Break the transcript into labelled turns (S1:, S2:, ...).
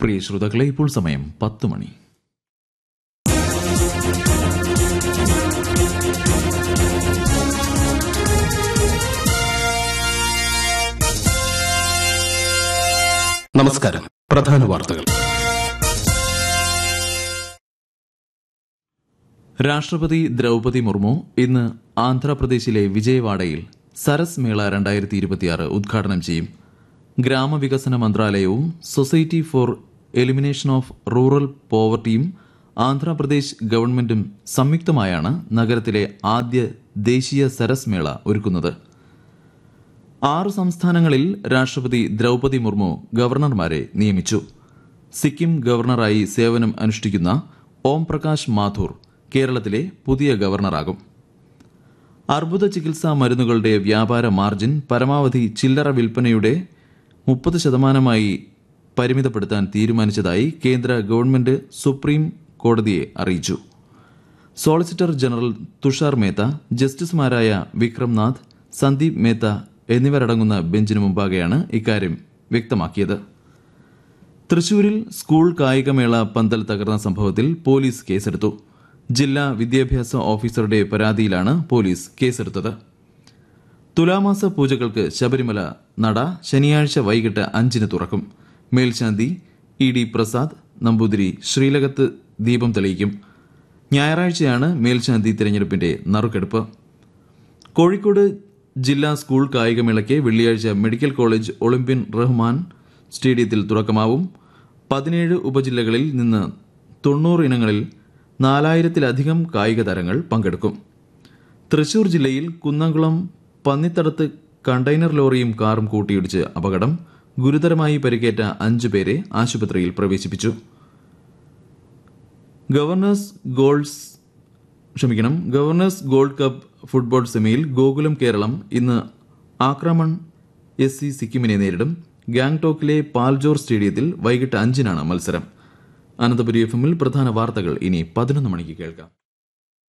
S1: പ്രിയ ശ്രോതാക്കളെ ഇപ്പോൾ സമയം പത്ത് മണി
S2: നമസ്കാരം പ്രധാന വാർത്തകൾ
S1: രാഷ്ട്രപതി ദ്രൗപതി മുർമു ഇന്ന് ആന്ധ്രാപ്രദേശിലെ വിജയവാഡയിൽ സരസ് മേള രണ്ടായിരത്തി ഇരുപത്തിയാറ് ഉദ്ഘാടനം ചെയ്യും ഗ്രാമവികസന മന്ത്രാലയവും society for elimination of rural പോവർട്ടിയും ആന്ധ്രാപ്രദേശ് ഗവൺമെന്റും സംയുക്തമായാണ് നഗരത്തിലെ ആദ്യ ദേശീയ സരസ് മേള ഒരുക്കുന്നത് ആറ് സംസ്ഥാനങ്ങളിൽ രാഷ്ട്രപതി ദ്രൗപതി മുർമു ഗവർണർമാരെ നിയമിച്ചു സിക്കിം ഗവർണറായി സേവനം അനുഷ്ഠിക്കുന്ന ഓം പ്രകാശ് മാഥൂർ കേരളത്തിലെ പുതിയ ഗവർണറാകും അർബുദ ചികിത്സാ മരുന്നുകളുടെ വ്യാപാര മാർജിൻ പരമാവധി ചില്ലറ വിൽപ്പനയുടെ മുപ്പത് ശതമാനമായി പരിമിതപ്പെടുത്താൻ തീരുമാനിച്ചതായി കേന്ദ്ര ഗവൺമെന്റ് സുപ്രീം കോടതിയെ അറിയിച്ചു സോളിസിറ്റർ ജനറൽ തുഷാർ മേത്ത ജസ്റ്റിസുമാരായ വിക്രംനാഥ് സന്ദീപ് മേത്ത എന്നിവരടങ്ങുന്ന ബെഞ്ചിന് മുമ്പാകെയാണ് ഇക്കാര്യം വ്യക്തമാക്കിയത് തൃശൂരിൽ സ്കൂൾ കായികമേള പന്തൽ തകർന്ന സംഭവത്തിൽ പോലീസ് കേസെടുത്തു ജില്ലാ വിദ്യാഭ്യാസ ഓഫീസറുടെ പരാതിയിലാണ് പോലീസ് കേസെടുത്തത് തുലാമാസ പൂജകൾക്ക് ശബരിമല നട ശനിയാഴ്ച വൈകിട്ട് അഞ്ചിന് തുറക്കും മേൽശാന്തി ഇ ഡി പ്രസാദ് നമ്പൂതിരി ശ്രീലകത്ത് ദീപം തെളിയിക്കും ഞായറാഴ്ചയാണ് മേൽശാന്തി തിരഞ്ഞെടുപ്പിന്റെ നറുക്കെടുപ്പ് കോഴിക്കോട് ജില്ലാ സ്കൂൾ കായികമേളയ്ക്ക് വെള്ളിയാഴ്ച മെഡിക്കൽ കോളേജ് ഒളിമ്പ്യൻ റഹ്മാൻ സ്റ്റേഡിയത്തിൽ തുടക്കമാവും പതിനേഴ് ഉപജില്ലകളിൽ നിന്ന് തൊണ്ണൂറ് ഇനങ്ങളിൽ നാലായിരത്തിലധികം കായിക താരങ്ങൾ പങ്കെടുക്കും തൃശൂർ ജില്ലയിൽ കുന്നംകുളം പന്നിത്തടത്ത് കണ്ടെയ്നർ ലോറിയും കാറും കൂട്ടിയിടിച്ച് അപകടം ഗുരുതരമായി പരിക്കേറ്റ അഞ്ചു പേരെ ആശുപത്രിയിൽ പ്രവേശിപ്പിച്ചു ഗവർണേഴ്സ് ഗോൾഡ്സ് ക്ഷമിക്കണം ഗവർണേഴ്സ് ഗോൾഡ് കപ്പ് ഫുട്ബോൾ സെമിയിൽ ഗോകുലം കേരളം ഇന്ന് ആക്രമൺ എസ് സി സിക്കിമിനെ നേരിടും ഗാങ്ടോക്കിലെ പാൽജോർ സ്റ്റേഡിയത്തിൽ വൈകിട്ട് അഞ്ചിനാണ് മത്സരം അനന്തപുരി എഫ് എമ്മിൽ പ്രധാന വാർത്തകൾ ഇനി പതിനൊന്ന് മണിക്ക് കേൾക്കാം